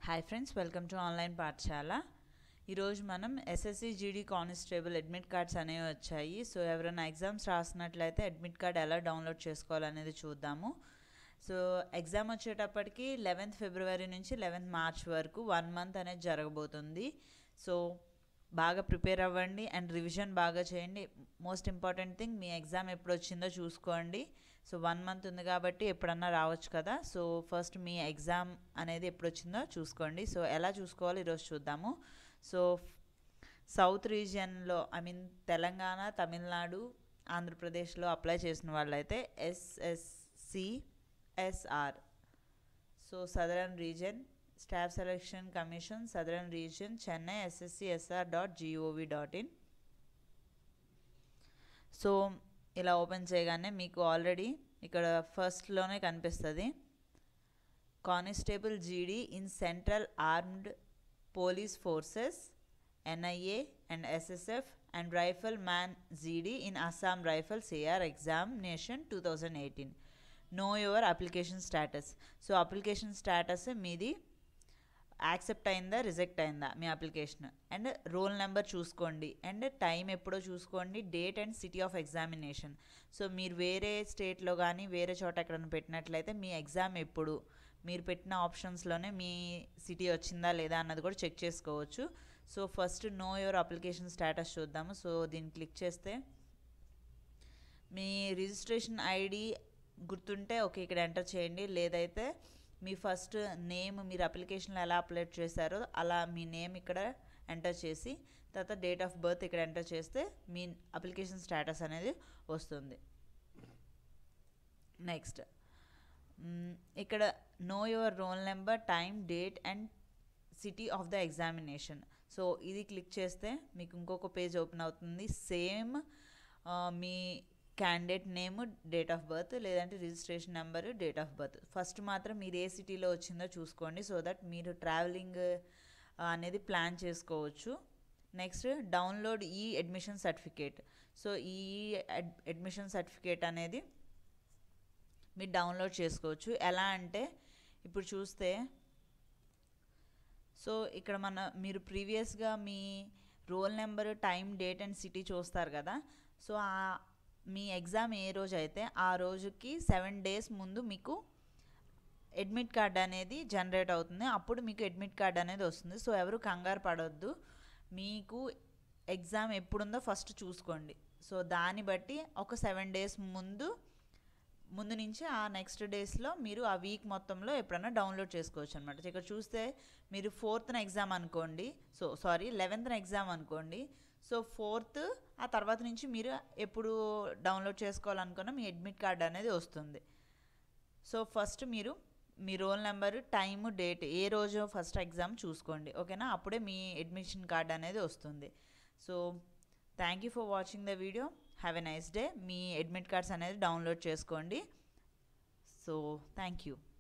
hi friends welcome to online Pathashala ఈరోజు మనం SSC GD constable admit cards అనేవి వచ్చాయి సో ఎవరైనా ఎగ్జామ్స్ రాసినట్లయితే అడ్మిట్ కార్డ్ ఎలా డౌన్లోడ్ చేసుకోవాలనేది చూద్దాము సో ఎగ్జామ్ వచ్చేటప్పటికి లెవెన్త్ ఫిబ్రవరి నుంచి లెవెన్త్ మార్చ్ వరకు వన్ మంత్ అనేది జరగబోతుంది సో బాగా ప్రిపేర్ అవ్వండి అండ్ రివిజన్ బాగా చేయండి మోస్ట్ ఇంపార్టెంట్ థింగ్ మీ ఎగ్జామ్ ఎప్పుడు వచ్చిందో చూసుకోండి సో వన్ మంత్ ఉంది కాబట్టి ఎప్పుడన్నా రావచ్చు కదా సో ఫస్ట్ మీ ఎగ్జామ్ అనేది ఎప్పుడు వచ్చిందో చూసుకోండి సో ఎలా చూసుకోవాలో ఈరోజు చూద్దాము సో సౌత్ రీజియన్లో ఐ మీన్ తెలంగాణ తమిళనాడు ఆంధ్రప్రదేశ్లో అప్లై చేసిన వాళ్ళైతే SSC SR so southern region staff selection commission southern region Chennai SSC SR dot G O V dot in so ఇలా ఓపెన్ చేయగానే మీకు ఆల్రెడీ ఇక్కడ ఫస్ట్లోనే కనిపిస్తుంది constable GD in central armed police forces NIA and SSF and rifleman GD in Assam rifle CR examination two thousand eighteen know your application status so application status మీది accept అయిందా reject అయిందా మీ application and roll number చూసుకోండి and time ఎప్పుడో చూసుకోండి date and city of examination so మీరు వేరే స్టేట్లో కానీ వేరే చోట ఎక్కడైనా పెట్టినట్లయితే మీ ఎగ్జామ్ ఎప్పుడు మీరు పెట్టిన ఆప్షన్స్లోనే మీ సిటీ వచ్చిందా లేదా అన్నది కూడా చెక్ చేసుకోవచ్చు so first know your application status చూద్దాము సో దీన్ని క్లిక్ చేస్తే మీ రిజిస్ట్రేషన్ ఐడి గుర్తుంటే ఓకే ఇక్కడ ఎంటర్ చేయండి లేదైతే మీ ఫస్ట్ నేమ్ మీరు అప్లికేషన్లో ఎలా అప్లోడ్ చేశారో అలా మీ నేమ్ ఇక్కడ ఎంటర్ చేసి తర్వాత డేట్ ఆఫ్ బర్త్ ఇక్కడ ఎంటర్ చేస్తే మీ అప్లికేషన్ స్టేటస్ అనేది వస్తుంది నెక్స్ట్ ఇక్కడ know your roll number time date and city of the examination so ఇది క్లిక్ చేస్తే మీకు ఇంకొక పేజ్ ఓపెన్ అవుతుంది సేమ్ మీ candidate name date of birth లేదంటే registration number date of birth first మాత్రం మీరు ఏ సిటీలో వచ్చిందో చూసుకోండి సో దట్ మీరు ట్రావెలింగ్ అనేది ప్లాన్ చేసుకోవచ్చు నెక్స్ట్ డౌన్లోడ్ ఈ అడ్మిషన్ సర్టిఫికేట్ సో ఈ అడ్మిషన్ సర్టిఫికేట్ అనేది మీరు డౌన్లోడ్ చేసుకోవచ్చు ఎలా అంటే ఇప్పుడు చూస్తే సో ఇక్కడ మన మీరు ప్రీవియస్గా మీ roll number time date and city చూస్తారు కదా సో ఆ మీ ఎగ్జామ్ ఏ రోజు అయితే ఆ రోజుకి సెవెన్ డేస్ ముందు మీకు అడ్మిట్ కార్డ్ అనేది జనరేట్ అవుతుంది అప్పుడు మీకు అడ్మిట్ కార్డ్ అనేది వస్తుంది సో ఎవరు కంగారు పడవద్దు మీకు ఎగ్జామ్ ఎప్పుడుందో ఫస్ట్ చూసుకోండి సో దాన్ని బట్టి ఒక సెవెన్ డేస్ ముందు ముందు నుంచి ఆ నెక్స్ట్ డేస్లో మీరు ఆ వీక్ మొత్తంలో ఎప్పుడైనా డౌన్లోడ్ చేసుకోవచ్చు అనమాట ఇక్కడ చూస్తే మీరు ఫోర్త్న ఎగ్జామ్ అనుకోండి సో సారీ లెవెన్త్న ఎగ్జామ్ అనుకోండి సో ఫోర్త్ ఆ తర్వాత నుంచి మీరు ఎప్పుడు డౌన్లోడ్ చేసుకోవాలనుకున్న మీ అడ్మిట్ కార్డ్ అనేది వస్తుంది సో ఫస్ట్ మీరు మీ రోల్ నెంబర్ టైము డేట్ ఏ రోజు ఫస్ట్ ఎగ్జామ్ చూసుకోండి ఓకేనా అప్పుడే మీ అడ్మిషన్ కార్డ్ అనేది వస్తుంది so thank you for watching the video have a nice day మీ అడ్మిట్ కార్డ్స్ అనేది డౌన్లోడ్ చేసుకోండి సో థ్యాంక్ యూ